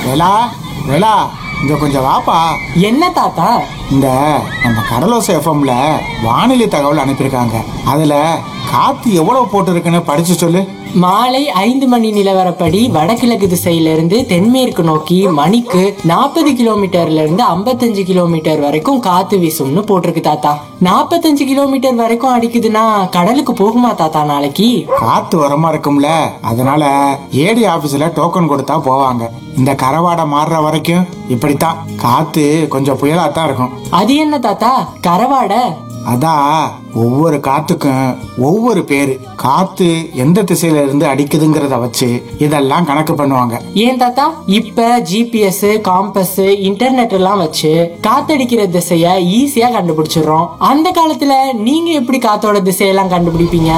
வேலா வேலா இங்க கொஞ்சம் வாப்பா என்ன தாத்தா இந்த நம்ம கடலோசை எஃப்எம்ல வானிலை தகவல் அனுப்பியிருக்காங்க அதுல காத்து எவ்வளவு போட்டிருக்குன்னு படிச்சு சொல்லு மாலை ஐந்து மணி நிலவரப்படி வடகிழக்கு திசையிலிருந்து தென்மேற்கு நோக்கி மணிக்கு நாற்பது கிலோமீட்டர்ல இருந்து ஐம்பத்தஞ்சு கிலோமீட்டர் வரைக்கும் காத்து வீசும்னு போட்டிருக்கு தாத்தா நாற்பத்தஞ்சு கிலோமீட்டர் வரைக்கும் அடிக்குதுன்னா கடலுக்கு போகுமா தாத்தா நாளைக்கு காத்து வரமா இருக்கும்ல அதனால ஏடி ஆபீஸ்ல டோக்கன் கொடுத்தா போவாங்க இந்த கரவாடை மாறுற வரைக்கும் இப்படித்தான் காத்து கொஞ்சம் புயலா தான் இருக்கும் அது என்ன தாத்தா கரவாடை அதான் ஒவ்வொரு காத்துக்கும் ஒவ்வொரு பேரு காத்து எந்த திசையில இருந்து அடிக்குதுங்கிறத வச்சு இதெல்லாம் கணக்கு பண்ணுவாங்க ஏன் தாத்தா இப்ப ஜிபிஎஸ் காம்பஸ் இன்டர்நெட் எல்லாம் வச்சு காத்தடிக்கிற திசைய ஈஸியா கண்டுபிடிச்சிடுறோம் அந்த காலத்துல நீங்க எப்படி காத்தோட திசையெல்லாம் கண்டுபிடிப்பீங்க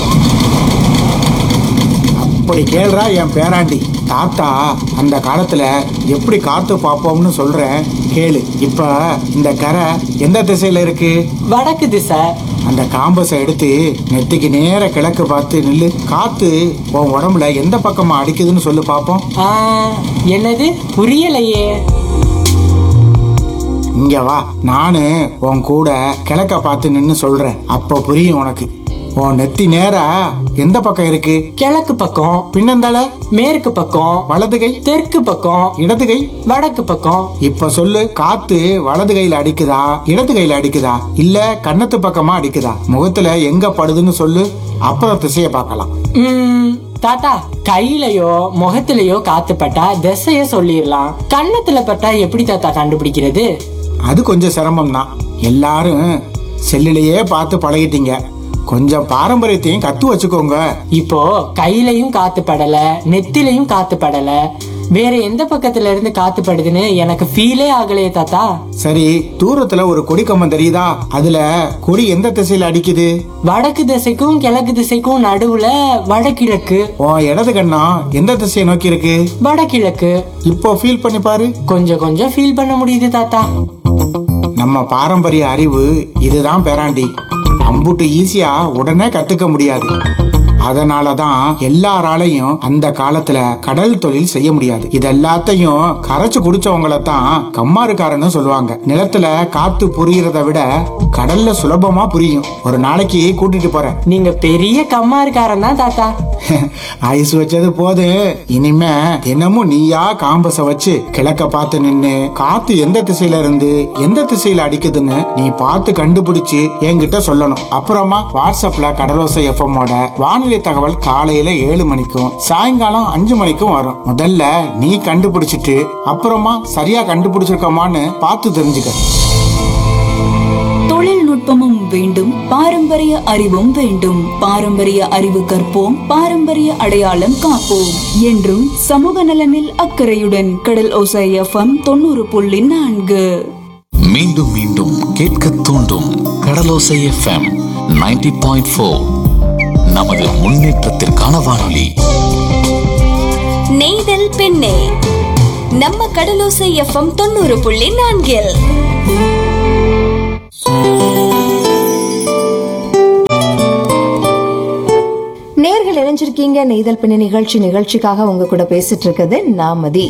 இப்படி கேள்றா என் பேராண்டி தாத்தா அந்த காலத்துல எப்படி காத்து பார்ப்போம்னு சொல்றேன் கேளு இப்ப இந்த கரை எந்த திசையில இருக்கு வடக்கு திசை அந்த காம்பஸை எடுத்து நெத்திக்கு நேர கிழக்கு பார்த்து நில்லு காத்து உன் உடம்புல எந்த பக்கமா அடிக்குதுன்னு சொல்லு பார்ப்போம் ஆ, என்னது புரியலையே இங்க வா நானு உன் கூட கிழக்க பார்த்து நின்னு சொல்றேன் அப்போ புரியும் உனக்கு உன் நெத்தி நேரா எந்த பக்கம் இருக்கு கிழக்கு பக்கம் பின்னந்தால மேற்கு பக்கம் வலது கை தெற்கு பக்கம் இடது கை வடக்கு பக்கம் இப்ப சொல்லு காத்து வலது கையில அடிக்குதா இடது கையில அடிக்குதா இல்ல கன்னத்து பக்கமா அடிக்குதா முகத்துல எங்க படுதுன்னு சொல்லு அப்புறம் திசைய பார்க்கலாம் ம், தாத்தா கையிலயோ முகத்திலயோ காத்து பட்டா திசைய சொல்லிடலாம் கன்னத்துல பட்டா எப்படி தாத்தா கண்டுபிடிக்கிறது அது கொஞ்சம் சிரமம் தான் எல்லாரும் செல்லுலயே பார்த்து பழகிட்டீங்க கொஞ்சம் பாரம்பரியத்தையும் கத்து வச்சுக்கோங்க இப்போ கையிலயும் காத்து படல நெத்திலையும் காத்து படல வேற எந்த பக்கத்துல இருந்து காத்து படுதுன்னு எனக்கு ஃபீலே ஆகலையே தாத்தா சரி தூரத்துல ஒரு கொடி கம்பம் தெரியுதா அதுல கொடி எந்த திசையில அடிக்குது வடக்கு திசைக்கும் கிழக்கு திசைக்கும் நடுவுல வடகிழக்கு உன் இடது கண்ணம் எந்த திசையை நோக்கி இருக்கு வடகிழக்கு இப்போ ஃபீல் பண்ணி பாரு கொஞ்சம் கொஞ்சம் ஃபீல் பண்ண முடியுது தாத்தா நம்ம பாரம்பரிய அறிவு இதுதான் பேராண்டி அம்புட்டு ஈஸியா உடனே கத்துக்க முடியாது அதனால தான் எல்லாராலையும் அந்த காலத்துல கடல் தொழில் செய்ய முடியாது இது எல்லாத்தையும் கரைச்சு குடிச்சவங்கள தான் கம்மாருக்காரன்னு சொல்லுவாங்க நிலத்துல காத்து புரியறத விட கடல்ல சுலபமா புரியும் ஒரு நாளைக்கு கூட்டிட்டு போறேன் நீங்க பெரிய கம்மாருக்காரன் தான் தாத்தா ஐஸ் வச்சது போது இனிமே தினமும் நீயா காம்பஸ வச்சு கிழக்க பார்த்து நின்னு காத்து எந்த திசையில இருந்து எந்த திசையில அடிக்குதுன்னு நீ பார்த்து கண்டுபிடிச்சு என்கிட்ட சொல்லணும் அப்புறமா வாட்ஸ்அப்ல கடலோசை எஃப்எம்மோட வானிலை தகவல் காலையில ஏழு மணிக்கும் சாயங்காலம் அஞ்சு மணிக்கும் வரும் முதல்ல நீ கண்டுபிடிச்சிட்டு அப்புறமா சரியா கண்டுபிடிச்சிருக்கோமான்னு பார்த்து தெரிஞ்சுக்க தொழில்நுட்பமும் வேண்டும் பாரம்பரிய அறிவும் வேண்டும் பாரம்பரிய அறிவு கற்போம் பாரம்பரிய அடையாளம் காப்போம் என்றும் சமூக நலனில் அக்கறையுடன் கடல் ஓசை எஃப்எம் தொண்ணூறு புள்ளி நான்கு மீண்டும் மீண்டும் கேட்க தூண்டும் கடலோசை எஃப்எம் 90.4 பாயிண்ட் ஃபோர் நமது முன்னேற்றத்திற்கான வானொலி நெய்தல் பெண்ணே நம்ம கடலோசை எஃப்எம் தொண்ணூறு புள்ளி நான்கில் நேர்கள் இணைஞ்சிருக்கீங்க நெய்தல் பின்ன நிகழ்ச்சி நிகழ்ச்சிக்காக உங்க கூட பேசிட்டு இருக்குது நாமதி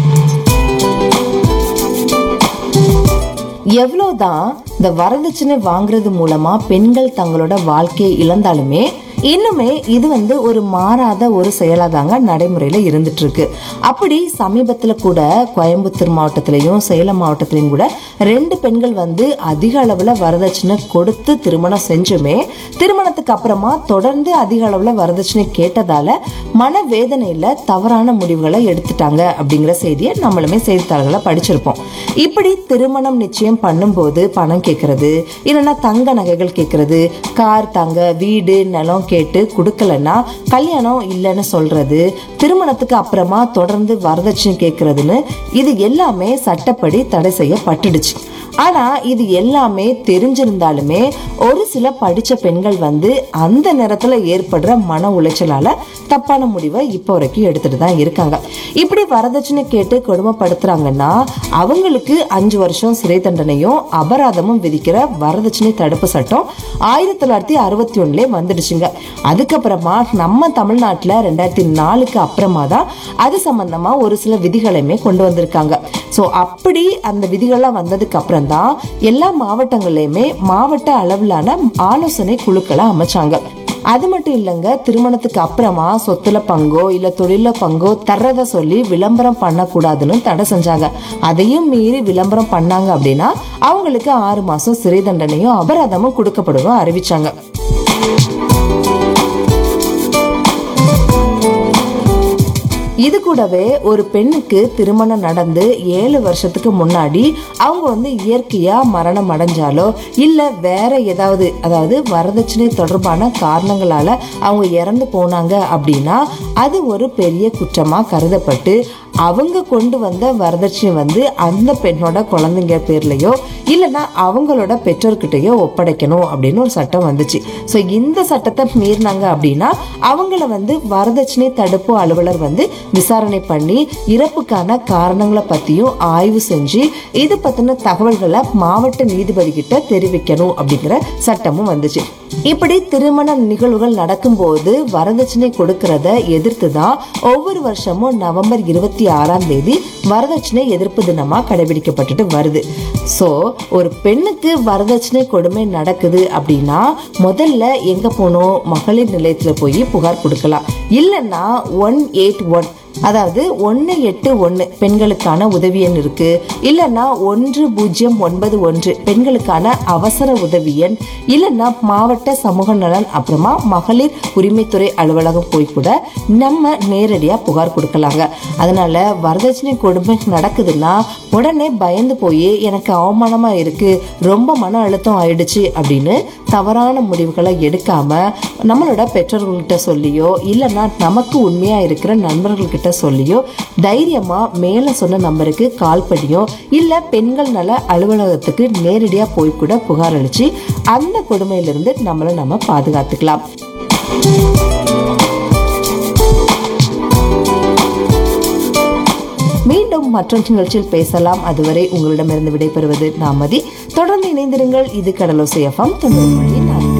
எவ்வளவுதான் இந்த வரதட்சணை வாங்குறது மூலமா பெண்கள் தங்களோட வாழ்க்கையை இழந்தாலுமே இன்னுமே இது வந்து ஒரு மாறாத ஒரு செயலாதாங்க நடைமுறையில இருந்துட்டு இருக்கு அப்படி சமீபத்துல கூட கோயம்புத்தூர் மாவட்டத்திலையும் சேலம் மாவட்டத்திலையும் கூட ரெண்டு பெண்கள் வந்து அதிக அளவுல வரதட்சணை கொடுத்து திருமணம் செஞ்சுமே திருமணத்துக்கு அப்புறமா தொடர்ந்து அதிக அளவுல வரதட்சணை கேட்டதால மனவேதனையில தவறான முடிவுகளை எடுத்துட்டாங்க அப்படிங்கிற செய்தியை நம்மளுமே செய்தித்தாள்களை படிச்சிருப்போம் இப்படி திருமணம் நிச்சயம் பண்ணும்போது பணம் கேட்கறது இல்லைன்னா தங்க நகைகள் கேட்கறது கார் தங்க வீடு நிலம் கேட்டு கொடுக்கலன்னா கல்யாணம் இல்லைன்னு சொல்றது திருமணத்துக்கு அப்புறமா தொடர்ந்து வரதட்சணை கேட்கறதுன்னு இது எல்லாமே சட்டப்படி தடை செய்யப்பட்டுடுச்சு ஆனா இது எல்லாமே தெரிஞ்சிருந்தாலுமே ஒரு சில படிச்ச பெண்கள் வந்து அந்த நேரத்துல ஏற்படுற மன உளைச்சலால தப்பான முடிவை இப்போ வரைக்கும் எடுத்துட்டு தான் இருக்காங்க இப்படி வரதட்சணை கேட்டு கொடுமைப்படுத்துறாங்கன்னா அவங்களுக்கு அஞ்சு வருஷம் சிறை தண்டனையும் அபராதமும் விதிக்கிற வரதட்சணை தடுப்பு சட்டம் ஆயிரத்தி தொள்ளாயிரத்தி அறுபத்தி ஒண்ணுல வந்துடுச்சுங்க அதுக்கப்புறமா நம்ம தமிழ்நாட்டுல ரெண்டாயிரத்தி நாலுக்கு அப்புறமா தான் அது சம்பந்தமா ஒரு சில விதிகளையுமே கொண்டு வந்திருக்காங்க ஸோ அப்படி அந்த விதிகள்லாம் வந்ததுக்கு அப்புறம் தான் எல்லா மாவட்டங்கள்லயுமே மாவட்ட அளவிலான ஆலோசனை குழுக்களை அமைச்சாங்க அது மட்டும் இல்லைங்க திருமணத்துக்கு அப்புறமா சொத்துல பங்கோ இல்ல தொழில பங்கோ தர்றத சொல்லி விளம்பரம் பண்ணக்கூடாதுன்னு தடை செஞ்சாங்க அதையும் மீறி விளம்பரம் பண்ணாங்க அப்படின்னா அவங்களுக்கு ஆறு மாசம் சிறை தண்டனையும் அபராதமும் கொடுக்கப்படும் அறிவிச்சாங்க இது கூடவே ஒரு பெண்ணுக்கு திருமணம் நடந்து ஏழு வருஷத்துக்கு முன்னாடி அவங்க வந்து இயற்கையா மரணம் அடைஞ்சாலோ இல்ல வேற ஏதாவது அதாவது வரதட்சணை தொடர்பான காரணங்களால அவங்க இறந்து போனாங்க அப்படின்னா அது ஒரு பெரிய குற்றமா கருதப்பட்டு அவங்க கொண்டு வந்த வரதட்சணை வந்து அந்த பெண்ணோட குழந்தைங்க பேர்லயோ இல்லைன்னா அவங்களோட பெற்றோர்கிட்டயோ ஒப்படைக்கணும் அப்படின்னு ஒரு சட்டம் வந்துச்சு ஸோ இந்த சட்டத்தை மீறினாங்க அப்படின்னா அவங்கள வந்து வரதட்சணை தடுப்பு அலுவலர் வந்து விசாரணை பண்ணி இறப்புக்கான காரணங்களை பத்தியும் ஆய்வு செஞ்சு இது பத்தின தகவல்களை மாவட்ட நீதிபதி கிட்ட தெரிவிக்கணும் அப்படிங்கிற சட்டமும் வந்துச்சு இப்படி திருமண நிகழ்வுகள் நடக்கும்போது வரதட்சணை கொடுக்கறத எதிர்த்து தான் ஒவ்வொரு வருஷமும் நவம்பர் இருபத்தி ஆறாம் தேதி வரதட்சணை எதிர்ப்பு தினமா கடைபிடிக்கப்பட்டுட்டு வருது சோ ஒரு பெண்ணுக்கு வரதட்சணை கொடுமை நடக்குது அப்படின்னா முதல்ல எங்க போகணும் மகளிர் நிலையத்துல போய் புகார் கொடுக்கலாம் இல்லைன்னா ஒன் எயிட் ஒன் அதாவது ஒன்று எட்டு ஒன்று பெண்களுக்கான உதவி எண் இருக்கு இல்லைன்னா ஒன்று பூஜ்ஜியம் ஒன்பது ஒன்று பெண்களுக்கான அவசர உதவி எண் இல்லைன்னா மாவட்ட சமூக நலன் அப்புறமா மகளிர் உரிமைத்துறை அலுவலகம் போய் கூட நம்ம நேரடியாக புகார் கொடுக்கலாங்க அதனால வரதட்சணை கொடுமை நடக்குதுன்னா உடனே பயந்து போய் எனக்கு அவமானமா இருக்கு ரொம்ப மன அழுத்தம் ஆயிடுச்சு அப்படின்னு தவறான முடிவுகளை எடுக்காம நம்மளோட பெற்றோர்கள்கிட்ட சொல்லியோ இல்லைன்னா நமக்கு உண்மையா இருக்கிற நண்பர்கள்கிட்ட சொல்லியோ தைரியமா மேல சொன்ன நம்பருக்கு கால் பண்ணியோ இல்ல பெண்கள் நல அலுவலகத்துக்கு நேரடியா போய் கூட புகார் அளிச்சு அந்த கொடுமையிலிருந்து நம்மளை நம்ம பாதுகாத்துக்கலாம் மீண்டும் மற்றொரு நிகழ்ச்சியில் பேசலாம் அதுவரை உங்களிடமிருந்து விடைபெறுவது நாமதி தொடர்ந்து இணைந்திருங்கள் இது கடலோசை எஃப்எம் தொண்ணூறு மணி நான்கு